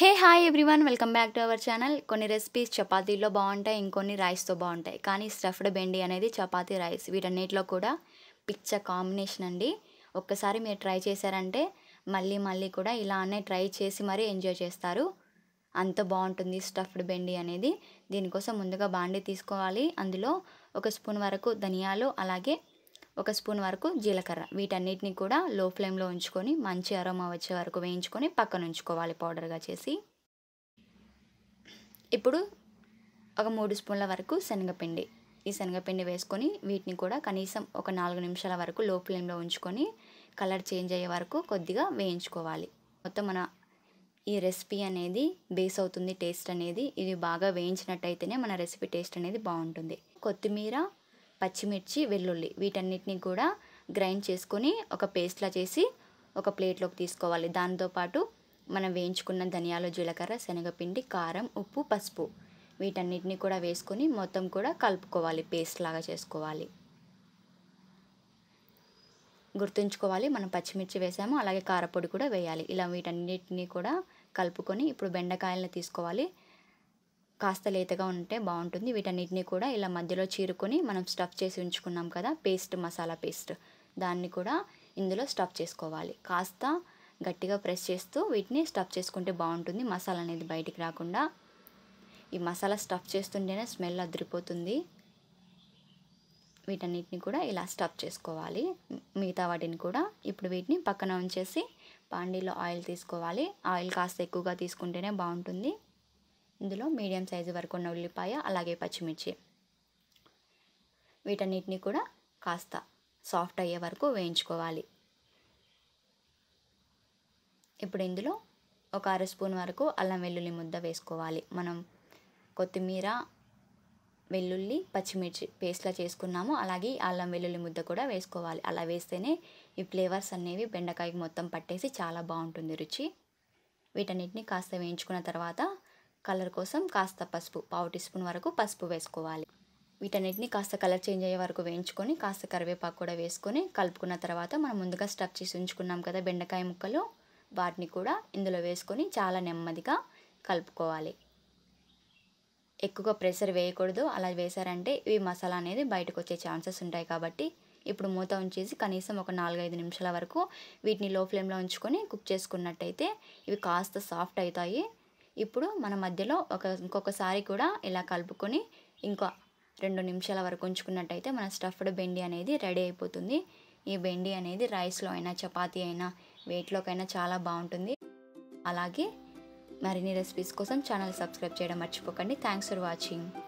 hey hi everyone welcome back to our channel కొన్ని recipes చపాతీలో బాగుంటాయి ఇంకొన్ని రైస్తో బాగుంటాయి కానీ స్టఫ్డ్ బెండి అనేది చపాతీ రైస్ వీటన్నిటిలో కూడా పిచ్చ కాంబినేషన్ అండి ఒక్కసారి మీరు ట్రై చేశారంటే మళ్ళీ మళ్ళీ కూడా ఇలానే ట్రై చేసి మరీ ఎంజాయ్ చేస్తారు అంత బాగుంటుంది స్టఫ్డ్ బెండి అనేది దీనికోసం ముందుగా బాండి తీసుకోవాలి అందులో ఒక స్పూన్ వరకు ధనియాలు అలాగే ఒక స్పూన్ వరకు జీలకర్ర వీటన్నిటిని కూడా లో ఫ్లేమ్లో ఉంచుకొని మంచి అరోమా వచ్చే వరకు వేయించుకొని పక్కన ఉంచుకోవాలి పౌడర్గా చేసి ఇప్పుడు ఒక మూడు స్పూన్ల వరకు శనగపిండి ఈ శనగపిండి వేసుకొని వీటిని కూడా కనీసం ఒక నాలుగు నిమిషాల వరకు లో ఫ్లేమ్లో ఉంచుకొని కలర్ చేంజ్ అయ్యే వరకు కొద్దిగా వేయించుకోవాలి మొత్తం మన ఈ రెసిపీ అనేది బేస్ అవుతుంది టేస్ట్ అనేది ఇది బాగా వేయించినట్టయితేనే మన రెసిపీ టేస్ట్ అనేది బాగుంటుంది కొత్తిమీర పచ్చిమిర్చి వెల్లుల్లి వీటన్నిటిని కూడా గ్రైండ్ చేసుకొని ఒక పేస్ట్లా చేసి ఒక ప్లేట్లోకి తీసుకోవాలి దాంతోపాటు మనం వేయించుకున్న ధనియాలు జీలకర్ర శనగపిండి కారం ఉప్పు పసుపు వీటన్నిటిని కూడా వేసుకొని మొత్తం కూడా కలుపుకోవాలి పేస్ట్ లాగా చేసుకోవాలి గుర్తుంచుకోవాలి మనం పచ్చిమిర్చి వేసాము అలాగే కారపొడి కూడా వేయాలి ఇలా వీటన్నిటిని కూడా కలుపుకొని ఇప్పుడు బెండకాయలను తీసుకోవాలి కాస్త లేతగా ఉంటే బాగుంటుంది వీటన్నిటిని కూడా ఇలా మధ్యలో చీరుకొని మనం స్టఫ్ చేసి ఉంచుకున్నాం కదా పేస్ట్ మసాలా పేస్ట్ దాన్ని కూడా ఇందులో స్టఫ్ చేసుకోవాలి కాస్త గట్టిగా ప్రెస్ చేస్తూ వీటిని స్టఫ్ చేసుకుంటే బాగుంటుంది మసాలా అనేది బయటికి రాకుండా ఈ మసాలా స్టఫ్ చేస్తుంటేనే స్మెల్ అదిరిపోతుంది వీటన్నిటిని కూడా ఇలా స్టఫ్ చేసుకోవాలి మిగతా వాటిని కూడా ఇప్పుడు వీటిని పక్కన ఉంచేసి పాండీలో ఆయిల్ తీసుకోవాలి ఆయిల్ కాస్త ఎక్కువగా తీసుకుంటేనే బాగుంటుంది ఇందులో మీడియం సైజు వరకు ఉన్న ఉల్లిపాయ అలాగే పచ్చిమిర్చి వీటన్నిటిని కూడా కాస్త సాఫ్ట్ అయ్యే వరకు వేయించుకోవాలి ఇప్పుడు ఇందులో ఒక అర స్పూన్ వరకు అల్లం వెల్లుల్లి ముద్ద వేసుకోవాలి మనం కొత్తిమీర వెల్లుల్లి పచ్చిమిర్చి పేస్ట్లా చేసుకున్నాము అలాగే అల్లం వెల్లుల్లి ముద్ద కూడా వేసుకోవాలి అలా వేస్తేనే ఈ ఫ్లేవర్స్ అనేవి బెండకాయకి మొత్తం పట్టేసి చాలా బాగుంటుంది రుచి వీటన్నిటిని కాస్త వేయించుకున్న తర్వాత కలర్ కోసం కాస్త పసుపు పావు టీ స్పూన్ వరకు పసుపు వేసుకోవాలి వీటన్నిటిని కాస్త కలర్ చేంజ్ అయ్యే వరకు వేయించుకొని కాస్త కరివేపాకు కూడా వేసుకొని కలుపుకున్న తర్వాత మనం ముందుగా స్టఫ్ చేసి ఉంచుకున్నాం కదా బెండకాయ ముక్కలు వాటిని కూడా ఇందులో వేసుకొని చాలా నెమ్మదిగా కలుపుకోవాలి ఎక్కువగా ప్రెషర్ వేయకూడదు అలా వేసారంటే ఈ మసాలా అనేది బయటకు వచ్చే ఛాన్సెస్ ఉంటాయి కాబట్టి ఇప్పుడు మూత ఉంచేసి కనీసం ఒక నాలుగైదు నిమిషాల వరకు వీటిని లో ఫ్లేమ్లో ఉంచుకొని కుక్ చేసుకున్నట్టయితే ఇవి కాస్త సాఫ్ట్ అవుతాయి ఇప్పుడు మన మధ్యలో ఒక ఇంకొకసారి కూడా ఇలా కలుపుకొని ఇంకో రెండు నిమిషాల వరకు ఉంచుకున్నట్టయితే మన స్టఫ్డ్ బెండి అనేది రెడీ అయిపోతుంది ఈ బెండి అనేది రైస్లో అయినా చపాతీ అయినా వెయిట్లోకైనా చాలా బాగుంటుంది అలాగే మరిన్ని రెసిపీస్ కోసం ఛానల్ సబ్స్క్రైబ్ చేయడం మర్చిపోకండి థ్యాంక్స్ ఫర్ వాచింగ్